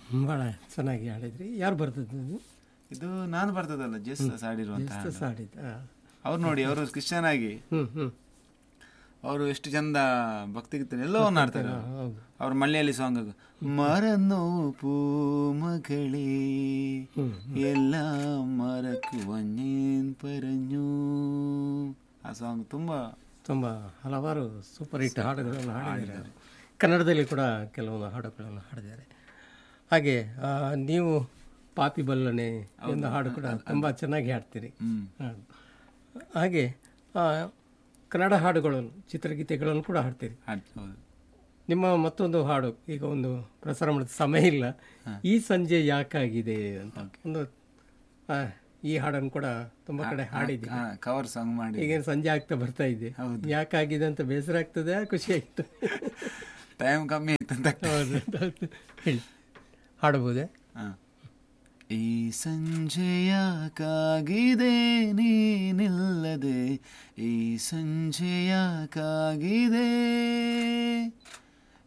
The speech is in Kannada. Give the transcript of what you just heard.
ಭಾಳ ಚೆನ್ನಾಗಿ ಹಾಡಿದ್ರಿ ಯಾರು ಬರ್ತದ್ದು ಇದು ಇದು ನಾನು ಬರ್ತದಲ್ಲ ಜಸ್ ಹಾಡಿರುವಂತ ಎಷ್ಟು ಹಾಡಿದ್ದು ಹಾಂ ಅವ್ರು ನೋಡಿ ಅವರು ಕ್ರಿಶ್ಚಿಯನ್ ಆಗಿ ಹ್ಞೂ ಹ್ಞೂ ಅವರು ಎಷ್ಟು ಚಂದ ಭಕ್ತಿಗೀತನ ಎಲ್ಲವನ್ನ ಆಡ್ತಾರೆ ಅವ್ರು. ಹೌದು ಅವ್ರ ಮಲಯಾಳಿ ಸಾಂಗ್ മറന്നു പൂമകളെ എല്ലാം മറക്കുവഞ്ഞേൻ പറഞ്ഞു ಆ ಸಾಂಗ್ ತುಂಬಾ ತುಂಬ ಹಲವಾರು ಸೂಪರ್ ಹಿಟ್ ಹಾಡುಗಳನ್ನು ಹಾಡಿದ್ದಾರೆ ಕನ್ನಡದಲ್ಲಿ ಕೂಡ ಕೆಲವೊಂದು ಹಾಡುಗಳನ್ನು ಹಾಡಿದ್ದಾರೆ ಹಾಗೆ ಆ, ನೀವು ಪಾಪಿ ಬಲ್ಲನೆ ಎಂದು ಹಾಡು ಕೂಡ ತುಂಬ ಚೆನ್ನಾಗಿ ಹಾಡ್ತೀರಿ ಹ್ಮ್ ಹಾಡು. ಹಾಗೆ ಆ, ಕನ್ನಡ ಹಾಡುಗಳನ್ನು ಚಿತ್ರಗೀತೆಗಳನ್ನು ಕೂಡ ಹಾಡ್ತೀರಿ ಹಾಡ್- ಹೌದು ನಿಮ್ಮ ಮತ್ತೊಂದು ಹಾಡು ಈಗ ಒಂದು ಪ್ರಸಾರ ಮಾಡಿದ ಸಮಯ ಇಲ್ಲ ಈ ಸಂಜೆ ಯಾಕಾಗಿದೆ ಅಂತ ಒಂದು ಆ, ಈ ಹಾಡನ್ನು ಕೂಡ ತುಂಬ ಕಡೆ ಹಾಡಿದ್ದೀವಿ ಹಾ ಕವರ್ ಸಾಂಗ್ ಮಾಡಿ ಈಗೇನು ಸಂಜೆ ಆಗ್ತಾ ಬರ್ತಾ ಇದೆ ಯಾಕಾಗಿದೆ ಅಂತ ಬೇಸರ ಆಗ್ತದೆ ಖುಷಿ ಆಯ್ತು ಟೈಮ್ ಕಮ್ಮಿ ಆಯ್ತು ಅಂತ ಹೌದು ಹೌದು. ಹೇಳಿ ಹಾಡಬಹುದೇ ಹಾ. ಈ ಸಂಜೆಯಾಕಾಗಿದೆ ನೀನಿಲ್ಲದೆ ಈ ಸಂಜೆಯಾಕಾಗಿದೆ